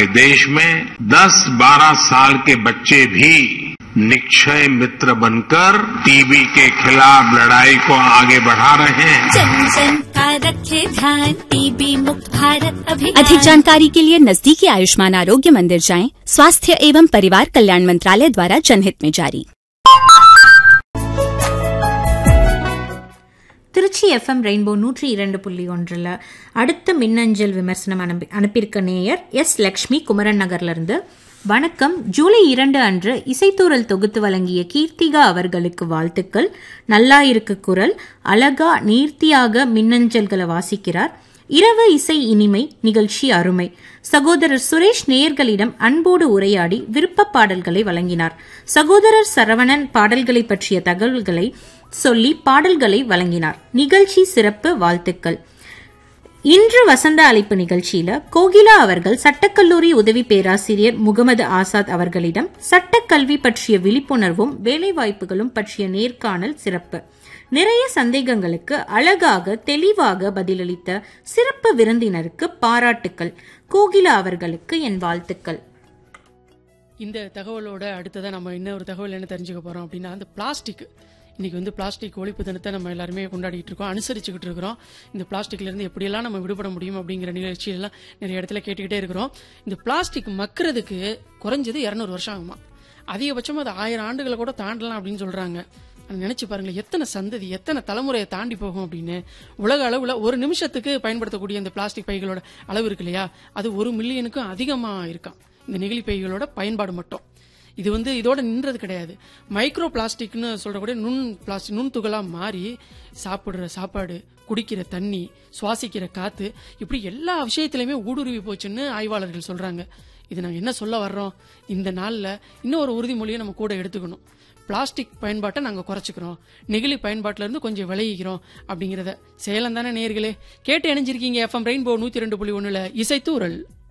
हमारे देश में 10-12 साल के बच्चे भी निक्षय मित्र बनकर टीबी के खिलाफ लड़ाई को आगे बढ़ा रहे हैं जन जन का रखे ध्यान टीबी मुक्त भारत अभियान अधिक जानकारी के लिए नजदीकी आयुष्मान आरोग्य मंदिर जाएं स्वास्थ्य एवं परिवार कल्याण मंत्रालय द्वारा जनहित में जारी திருச்சி எஃப்எம் ரெயின்போ நூற்றி இரண்டு புள்ளி ஒன்றில் அடுத்த மின்னஞ்சல் விமர்சனம் அனுப்பி அனுப்பியிருக்க நேயர் எஸ் லக்ஷ்மி குமரன் நகர்லேருந்து வணக்கம் ஜூலை இரண்டு அன்று இசைத்தூரல் தொகுத்து வழங்கிய கீர்த்திகா அவர்களுக்கு வாழ்த்துக்கள் நல்லாயிருக்கு குரல் அழகா நீர்த்தியாக மின்னஞ்சல்களை வாசிக்கிறார் இரவு இசை இனிமை நிகழ்ச்சி அருமை சகோதரர் சுரேஷ் நேயர்களிடம் அன்போடு உரையாடி விருப்ப பாடல்களை வழங்கினார் சகோதரர் சரவணன் பாடல்களை பற்றிய தகவல்களை சொல்லி பாடல்களை வழங்கினார் நிகழ்ச்சி சிறப்பு வாழ்த்துக்கள் இன்று வசந்த அழைப்பு நிகழ்ச்சியில கோகிலா அவர்கள் சட்டக்கல்லூரி உதவி பேராசிரியர் முகமது ஆசாத் அவர்களிடம் சட்டக்கல்வி பற்றிய விழிப்புணர்வும் வேலைவாய்ப்புகளும் பற்றிய நேர்காணல் சிறப்பு நிறைய சந்தேகங்களுக்கு அழகாக தெளிவாக பதிலளித்த சிறப்பு விருந்தினருக்கு பாராட்டுக்கள் கோகிலா அவர்களுக்கு என் வாழ்த்துக்கள் இந்த தகவலோட அடுத்ததாக நம்ம இன்னொரு தகவல் என்ன தெரிஞ்சுக்க போறோம் அப்படின்னா அந்த பிளாஸ்டிக் இன்னைக்கு வந்து பிளாஸ்டிக் ஒழிப்பு தினத்தை நம்ம எல்லாருமே கொண்டாடிட்டு இருக்கோம் அனுசரிச்சுக்கிட்டு இருக்கிறோம் இந்த பிளாஸ்டிக்ல இருந்து எப்படியெல்லாம் நம்ம விடுபட முடியும் அப்படிங்கிற நிகழ்ச்சியெல்லாம் நிறைய இடத்துல கேட்டுக்கிட்டே இருக்கிறோம் இந்த பிளாஸ்டிக் மக்கிறதுக்கு குறைஞ்சது இரநூறு வருஷம் ஆகுமா அதிகபட்சம் அது ஆயிரம் ஆண்டுகளை கூட தாண்டலாம் அப்படின்னு சொல்றாங்க ஆனா நினைச்சு பாருங்களேன் எத்தனை சந்ததி எத்தனை தலைமுறையை தாண்டி போகும் அப்படின்னு உலக அளவுல ஒரு நிமிஷத்துக்கு பயன்படுத்தக்கூடிய இந்த பிளாஸ்டிக் பைகளோட அளவு இருக்கு இல்லையா அது ஒரு மில்லியனுக்கும் அதிகமா இருக்காம் இந்த நெகிழி பைகளோட பயன்பாடு மட்டும் இது வந்து இதோட நின்றது கிடையாது மைக்ரோ பிளாஸ்டிக்னு சொல்றக்கூடிய நுண் பிளாஸ்டிக் நுண் துகளா மாறி சாப்பிடுற சாப்பாடு குடிக்கிற தண்ணி சுவாசிக்கிற காத்து இப்படி எல்லா விஷயத்திலுமே ஊடுருவி போச்சுன்னு ஆய்வாளர்கள் சொல்றாங்க இது நாங்க என்ன சொல்ல வர்றோம் இந்த நாள்ல இன்னும் ஒரு உறுதிமொழியை நம்ம கூட எடுத்துக்கணும் பிளாஸ்டிக் பயன்பாட்டை நாங்க குறைச்சிக்கிறோம் நெகிழி பயன்பாட்டில இருந்து கொஞ்சம் விலகிக்கிறோம் அப்படிங்கறத சேலம் தானே நேர்களே கேட்டு இணைஞ்சிருக்கீங்க எஃப்எம் ரெயின்போ நூத்தி ரெண்டு புள்ளி ஒண்ணுல இசைத்தூரல்